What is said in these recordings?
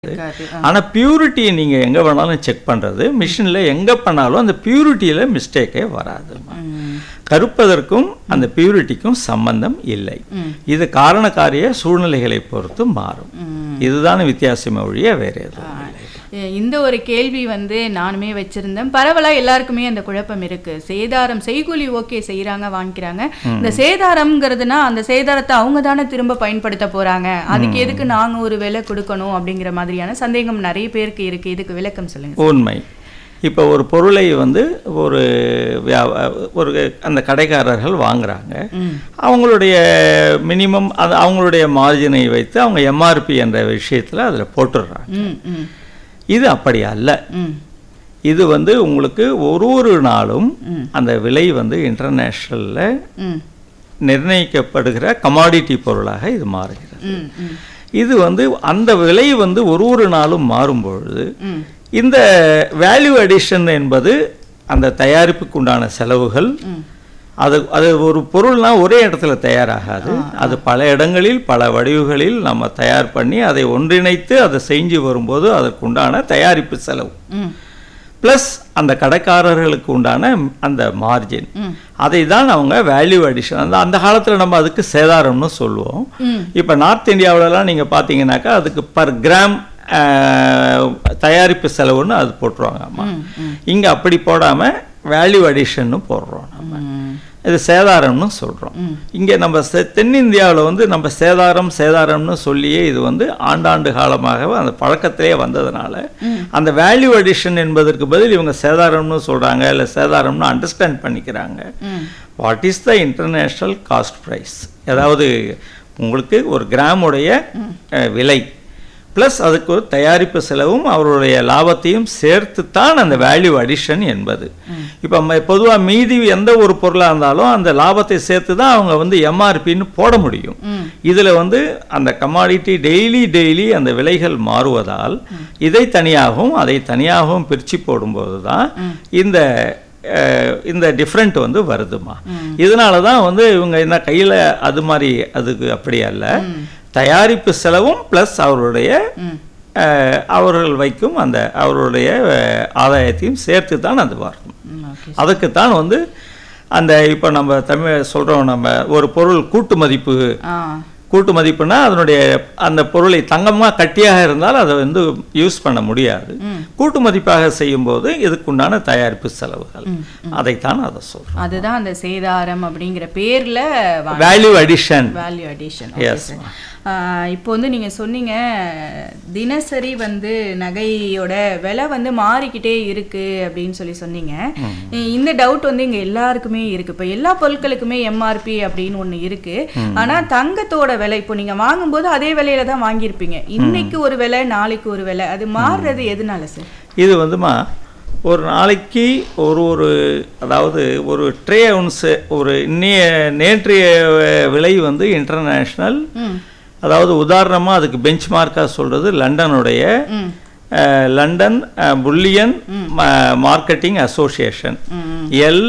இருக்காது ஆ. ஆனா பியூரிட்டியை நீங்க எங்க வேணாலும் செக் பண்றது மிஷின்ல எங்க பண்ணாலும் அந்த பியூரிட்டியில மிஸ்டேக்கே வராது ம். கருப்பதற்கும் அந்த பியூரிட்டிக்கும் சம்பந்தம் இல்லை ம். இது காரண காரிய சூழ்நிலைகளை பொறுத்து மாறும் ம். இதுதான் வித்தியாசமே ஒழிய வேற எதுவும் இல்லை எ- இந்த ஒரு கேள்வி வந்து நானுமே வச்சிருந்தேன் பரவலா எல்லாருக்குமே அந்த குழப்பம் இருக்கு சேதாரம் செய்கூலி ஓகே செய்யறாங்க வாங்கிக்கிறாங்க இந்த சேதாரம்ங்கிறதுனா அந்த சேதாரத்தை அவங்க தானே திரும்ப பயன்படுத்த போறாங்க அதுக்கு எதுக்கு நாங்க ஒரு விலை கொடுக்கணும் அப்படிங்கிற மாதிரியான சந்தேகம் நிறைய பேருக்கு இருக்கு இதுக்கு விளக்கம் சொல்லுங்க உண்மை இப்போ ஒரு பொருளை வந்து ஒரு வியா- ஒரு அந்த கடைக்காரர்கள் வாங்குறாங்க ம். அவங்களுடைய மினிமம் அது அவங்களுடைய மார்ஜினை வைத்து அவங்க எம்ஆர்பி என்ற விஷயத்தில் அதில் போட்டுடுறாங்க ம் ம் இது அப்படி அல்ல ம் இது வந்து உங்களுக்கு ஒரு ஒரு நாளும் ம். அந்த விலை வந்து இன்டர்நேஷ்னலில் ம் நிர்ணயிக்கப்படுகிற கமாடிட்டி பொருளாக இது மாறுகிறது ம் ம் இது வந்து அந்த விலை வந்து ஒரு ஒரு நாளும் மாறும்பொழுது ம் இந்த வேல்யூ அடிஷன் என்பது அந்த தயாரிப்புக்கு உண்டான செலவுகள் ம் அது அது ஒரு பொருள்னா ஒரே இடத்துல தயாராகாது அது பல இடங்களில் பல வடிவுகளில் நம்ம தயார் பண்ணி அதை ஒன்றிணைத்து அதை செஞ்சு வரும்போது அதற்குண்டான தயாரிப்பு செலவு ம் ப்ளஸ் அந்த கடைக்காரர்களுக்கு உண்டான அந்த மார்ஜின் ம் அதை தான் அவங்க வேல்யூ அடிஷன் அந்த அந்த காலத்தில் நம்ம அதுக்கு சேதாரம்னு சொல்லுவோம் ம் இப்போ நார்த் இந்தியாவிலலாம் நீங்கள் பார்த்தீங்கன்னாக்கா அதுக்கு பர் கிராம் தயாரிப்பு செலவுன்னு அது போட்டுருவாங்க ஆமா ம் ம் இங்கே அப்படி போடாமல் வேல்யூ அடிஷன்னு போடுறோம் நம்ம ம் இது சேதாரம்னு சொல்கிறோம் ம். இங்கே நம்ம செ- தென்னிந்தியாவில் வந்து நம்ம சேதாரம் சேதாரம்னு சொல்லியே இது வந்து ஆண்டாண்டு காலமாகவே அந்த பழக்கத்திலே வந்ததுனால அந்த வேல்யூ அடிஷன் என்பதற்கு பதில் இவங்க சேதாரம்னு சொல்கிறாங்க இல்லை சேதாரம்னு அண்டர்ஸ்டாண்ட் பண்ணிக்கிறாங்க ம் what is the international cost price அதாவது உங்களுக்கு ஒரு கிராமுடைய அஹ், விலை ப்ளஸ் அதுக்கு ஒரு தயாரிப்பு செலவும் அவருடைய லாபத்தையும் சேர்த்து தான் அந்த வேல்யூ அடிஷன் என்பது இப்போ பொதுவாக மீதி எந்த ஒரு பொருளாக இருந்தாலும் அந்த லாபத்தை சேர்த்து தான் அவங்க வந்து எம்ஆர்பின்னு போட முடியும் ம் இதில் வந்து அந்த கமாடிட்டி டெய்லி டெய்லி அந்த விலைகள் மாறுவதால் இதை தனியாகவும் அதை தனியாகவும் பிரித்து போடும்போது தான் இந்த அஹ், இந்த டிஃப்ரெண்ட் வந்து வருதுமா இதனால தான் வந்து இவங்க என்ன கையில் அது மாதிரி அதுக்கு அப்படி அல்ல தயாரிப்பு செலவும் ப்ளஸ் அவருடைய ம் அஹ், அவர்கள் வைக்கும் அந்த அவருடைய அஹ், ஆதாயத்தையும் சேர்த்து தான் அது வரும் ம் ஓகே அதுக்குத்தான் வந்து அந்த இப்போ நம்ம தமிழ் சொல்கிறோம் நம்ம ஒரு பொருள் கூட்டு மதிப்பு ஆ கூட்டு மதிப்புனா அதனுடைய அந்த பொருளை தங்கமாக கட்டியாக இருந்தால் அதை வந்து யூஸ் பண்ண முடியாது ம். கூட்டு மதிப்பாக செய்யும்போது இதுக்குண்டான தயாரிப்பு செலவுகள் அதைத்தான் அதை சொல்கிறோம் அதுதான் அந்த சேதாரம் அப்படிங்கிற பேர்ல value addition value addition Yes, இப்போ வந்து நீங்க சொன்னீங்க தினசரி வந்து நகையோட விலை வந்து மாறிக்கிட்டே இருக்கு அப்படின்னு சொல்லி சொன்னீங்க இந்த டவுட் வந்து இங்க எல்லாருக்குமே இருக்கு இப்போ எல்லா பொருட்களுக்குமே எம்ஆர்பி அப்படின்னு ஒண்ணு இருக்கு ஆனா தங்கத்தோட விலை இப்போ நீங்க வாங்கும்போது அதே விலையில தான் வாங்கியிருப்பீங்க இன்னைக்கு ஒரு விலை நாளைக்கு ஒரு விலை அது மாறுறது எதனால சார் இது வந்துமா ஒரு நாளைக்கு ஒரு ஒரு அதாவது ஒரு ட்ரே அவுன்ஸு ஒரு இன்னைய நேற்றைய விலை வந்து இன்டர்நேஷ்னல் ம் அதாவது உதாரணமாக அதுக்கு பெஞ்ச் மார்க்காக சொல்கிறது லண்டனுடைய ம் அஹ், லண்டன் புல்லியன் மார்க்கெட்டிங் அசோசியேஷன் ம்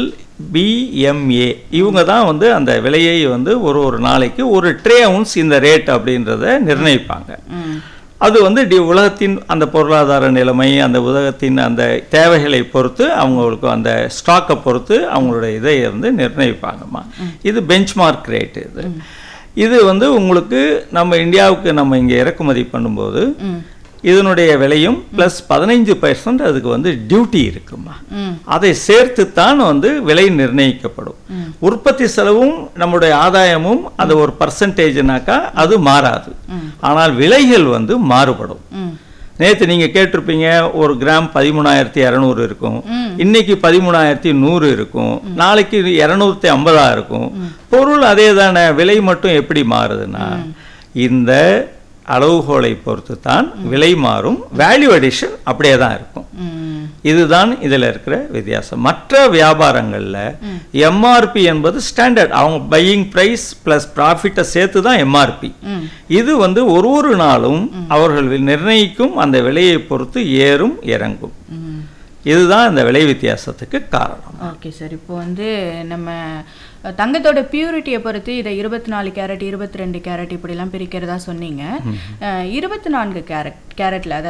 எல்பிஎம்ஏ இவங்க தான் வந்து அந்த விலையை வந்து ஒரு ஒரு நாளைக்கு ஒரு ட்ரே அவுன்ஸ் இந்த ரேட் அப்படின்றத நிர்ணயிப்பாங்க ம் அது வந்து டி உலகத்தின் அந்த பொருளாதார நிலைமை அந்த உலகத்தின் அந்த தேவைகளை பொறுத்து அவங்களுக்கு அந்த ஸ்டாக்கை பொறுத்து அவங்களுடைய இதை வந்து நிர்ணயிப்பாங்கம்மா இது பெஞ்ச்மார்க் ரேட் இது இது வந்து உங்களுக்கு நம்ம இந்தியாவுக்கு நம்ம இங்கே இறக்குமதி பண்ணும்போது ம் இதனுடைய விலையும் ப்ளஸ் பதினைஞ்சு பர்சன்ட் அதுக்கு வந்து டியூட்டி இருக்குமா ம் அதை சேர்த்துத்தான் வந்து விலை நிர்ணயிக்கப்படும் உற்பத்தி செலவும் நம்முடைய ஆதாயமும் அது ஒரு பர்சன்டேஜ்னாக்கா அது மாறாது ஆனால் விலைகள் வந்து மாறுபடும் ம் நேற்று நீங்க கேட்டிருப்பீங்க ஒரு கிராம் பதிமூணாயிரத்தி இரநூறு இருக்கும் ம். இன்னைக்கு பதிமூணாயிரத்தி நூறு இருக்கும் நாளைக்கு இரநூத்தி ஐம்பதா இருக்கும் பொருள் அதே தானே விலை மட்டும் எப்படி மாறுதுன்னா இந்த அளவுகோலை பொறுத்து தான் விலை மாறும் வேல்யூ அடிஷன் அப்படியே தான் இருக்கும் ம் இதுதான் இதில் இருக்கிற வித்தியாசம் மற்ற வியாபாரங்களில் எம்ஆர்பி என்பது ஸ்டாண்டர்ட் அவங்க பையிங் ப்ரைஸ் ப்ளஸ் ப்ராஃபிட்டை சேர்த்து தான் எம்ஆர்பி ம் இது வந்து ஒரு ஒரு நாளும் அவர்கள் நிர்ணயிக்கும் அந்த விலையை பொறுத்து ஏறும் இறங்கும் ம் இதுதான் இந்த விலை வித்தியாசத்துக்கு காரணம் ஓகே சார் இப்போ வந்து நம்ம அஹ், தங்கத்தோட பியூரிட்டியை பொறுத்து இதை இருபத்தி நாலு கேரட் இருபத்தி ரெண்டு கேரட் இப்படிலாம் பிரிக்கிறதா சொன்னீங்க இருபத்தி நான்கு கேரட் கேரட்ல